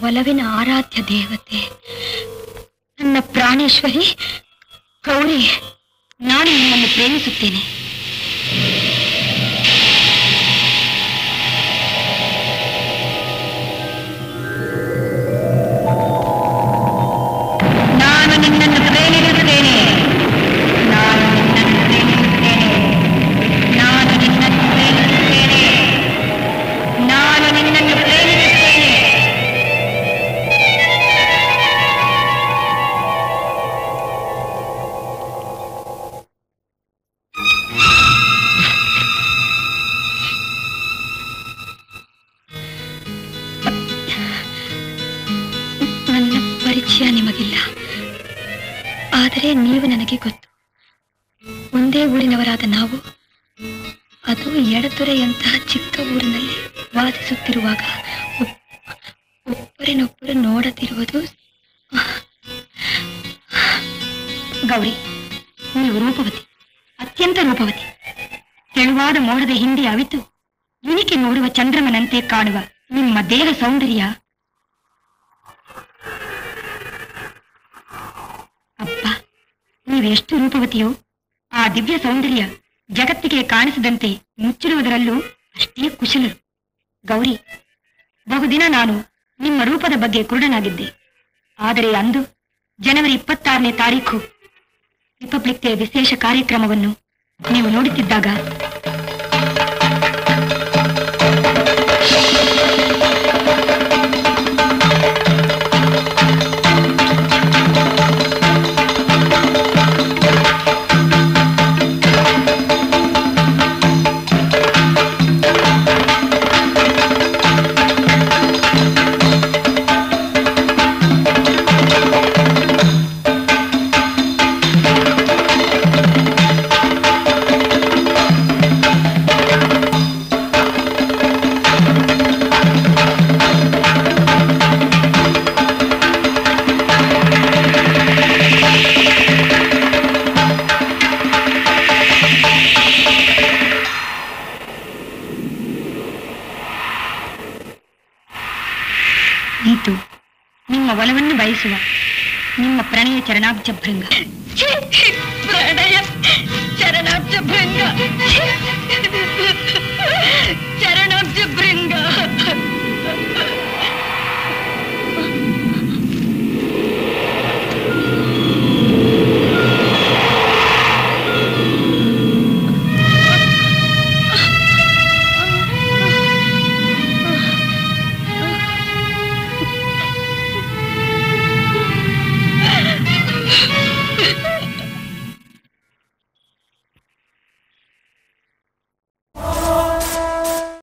ಒಲವಿನ ಆರಾಧ್ಯ ದೇವತೆ ನನ್ನ ಪ್ರಾಣೇಶ್ವರಿ ಗೌರಿ ನಾನು ನಿಮ್ಮನ್ನು ಪ್ರೇಮಿಸುತ್ತೇನೆ ನಾನು ನಿನ್ನನ್ನು ಪ್ರೇಮಿಸುತ್ತೇನೆ ನಾನು ನಿನ್ನನ್ನು ಪ್ರೇಮಿಸುತ್ತೇನೆ ನಾನು ನಿನ್ನನ್ನು ಪ್ರೇಮಿಸುತ್ತೇನೆ ನಾನು ನಿನ್ನನ್ನು ಪ್ರೇಮಿಸುತ್ತೇನೆ ನನ್ನ ಪರಿಚಯ ನಿಮಗಿಲ್ಲ ಆದರೆ ನೀವು ನನಗೆ ಗೊತ್ತು ಒಂದೇ ಊರಿನವರಾದ ನಾವು ಅದು ಎಡದೊರೆಯಂತಹ ಚಿಕ್ಕ ಊರಿನಲ್ಲಿ ವಾಸಿಸುತ್ತಿರುವಾಗ ಒಪ್- ಒಬ್ಬರಿನೊಬ್ಬರು ನೋಡದಿರುವುದು ಗೌರಿ ನೀವು ರೂಪವತಿ ಅತ್ಯಂತ ರೂಪವತಿ ತೆಳುವಾದ ಮೋಡದ ಹಿಂದೆ ಅವಿತು ಇಣಿಕೆ ನೋಡುವ ಚಂದ್ರಮನಂತೆ ಕಾಣುವ ನಿಮ್ಮ ದೇಹ ಸೌಂದರ್ಯ ಅಪ್ಪ ನೀವೆಷ್ಟು ರೂಪವತಿಯೋ ಆ ದಿವ್ಯ ಸೌಂದರ್ಯ ಜಗತ್ತಿಗೆ ಕಾಣಿಸದಂತೆ ಮುಚ್ಚಿಡುವುದರಲ್ಲೂ ಅಷ್ಟೇ ಕುಶಲರು ಗೌರಿ ಬಹುದಿನ ನಾನು ನಿಮ್ಮ ರೂಪದ ಬಗ್ಗೆ ಕುರುಡನಾಗಿದ್ದೆ ಆದರೆ ಅಂದು ಜನವರಿ ಇಪ್ಪತ್ತಾರನೇ ತಾರೀಖು ರಿಪಬ್ಲಿಕ್ ಡೇ ವಿಶೇಷ ಕಾರ್ಯಕ್ರಮವನ್ನು ನೀವು ನೋಡುತ್ತಿದ್ದಾಗ ನೀತು ನಿಮ್ಮ ಒಲವನ್ನು ಬಯಸುವ ನಿಮ್ಮ ಪ್ರಣಯ ಚರಣಾಬ್ಜ ಭೃಂಗ ಪ್ರಣಯ ಚರಣಾಬ್ಜ ಭೃಂಗ